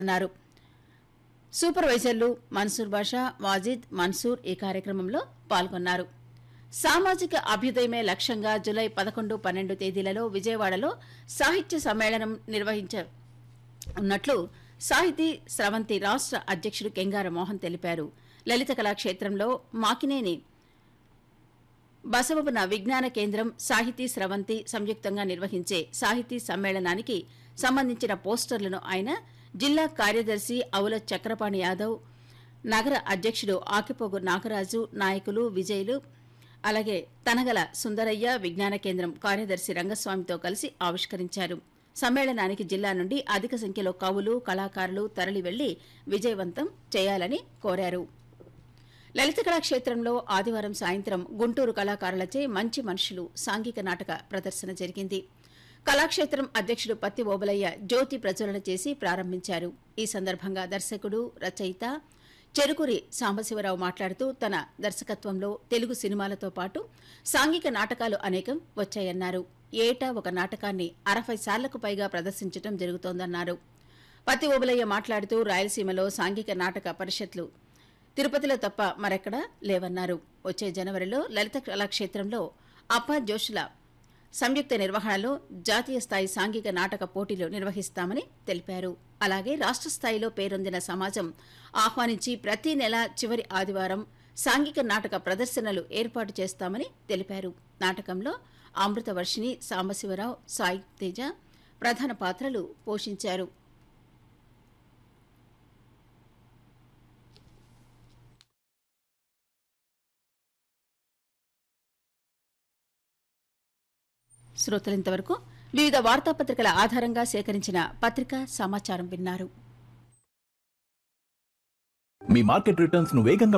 అన్నారు సూపర్వైజర్లు మన్సూర్ బాషా వాజిద్ మన్సూర్ ఈ కార్యక్రమంలో పాల్గొన్నారు సామాజిక అభ్యుదయమే లక్ష్యంగా జులై పదకొండు పన్నెండు తేదీలలో విజయవాడలో సాహిత్య సమ్మేళనం నిర్వహించ ఉన్నట్లు సాహితీ స్రవంతి రాష్ట్ర అధ్యక్షుడు కెంగార మోహన్ తెలిపారు లలిత కళాక్షేత్రంలో మాకినేని బసవపున విజ్ఞాన కేంద్రం సాహితీ స్రవంతి సంయుక్తంగా నిర్వహించే సాహితీ సమ్మేళనానికి సంబంధించిన పోస్టర్లను ఆయన జిల్లా కార్యదర్శి అవుల చక్రపాణి యాదవ్ నగర అధ్యక్షుడు ఆకిపోగు నాగరాజు నాయకులు విజయులు అలాగే తనగల సుందరయ్య విజ్ఞాన కేంద్రం కార్యదర్శి రంగస్వామితో కలిసి ఆవిష్కరించారు సమ్మేళనానికి జిల్లా నుండి అధిక సంఖ్యలో కవులు కళాకారులు తరలి వెళ్లి విజయవంతం చేయాలని కోరారు లలిత కళాక్షేత్రంలో ఆదివారం సాయంత్రం గుంటూరు కళాకారులచే మంచి మనుషులు సాంఘిక నాటక ప్రదర్శన జరిగింది కళాక్షేత్రం అధ్యక్షుడు పత్తి ఓబలయ్య జ్యోతి ప్రజ్వలన చేసి ప్రారంభించారు ఈ సందర్భంగా దర్శకుడు రచయిత చెరుకురి సాంబశివరావు మాట్లాడుతూ తన దర్శకత్వంలో తెలుగు సినిమాలతో పాటు సాంఘిక నాటకాలు అనేకం వచ్చాయన్నారు ఏటా ఒక నాటకాన్ని అరవై సార్లకు పైగా ప్రదర్శించడం జరుగుతోందన్నారు పత్తి ఓబలయ్య మాట్లాడుతూ రాయలసీమలో సాంఘిక నాటక పరిషత్లు తిరుపతిలో తప్ప మరెక్కడా లేవన్నారు వచ్చే జనవరిలో లలిత కళాక్షేత్రంలో అప్ప జోషుల సంయుక్త నిర్వహణలో జాతీయ స్థాయి సాంఘిక నాటక పోటీలు నిర్వహిస్తామని తెలిపారు అలాగే రాష్ట్ర స్థాయిలో పేరొందిన సమాజం ఆహ్వానించి ప్రతి నెల చివరి ఆదివారం సాంఘిక నాటక ప్రదర్శనలు ఏర్పాటు చేస్తామని తెలిపారు నాటకంలో అమృతవర్షిణి సాంబశివరావు సాయి తేజ ప్రధాన పాత్రలు పోషించారు శ్రోతలింతవరకు వివిధ వార్తాపత్రికల ఆధారంగా సేకరించిన పత్రికా సమాచారం విన్నారు మీ మార్కెట్ రిటర్న్స్ ను వేగంగా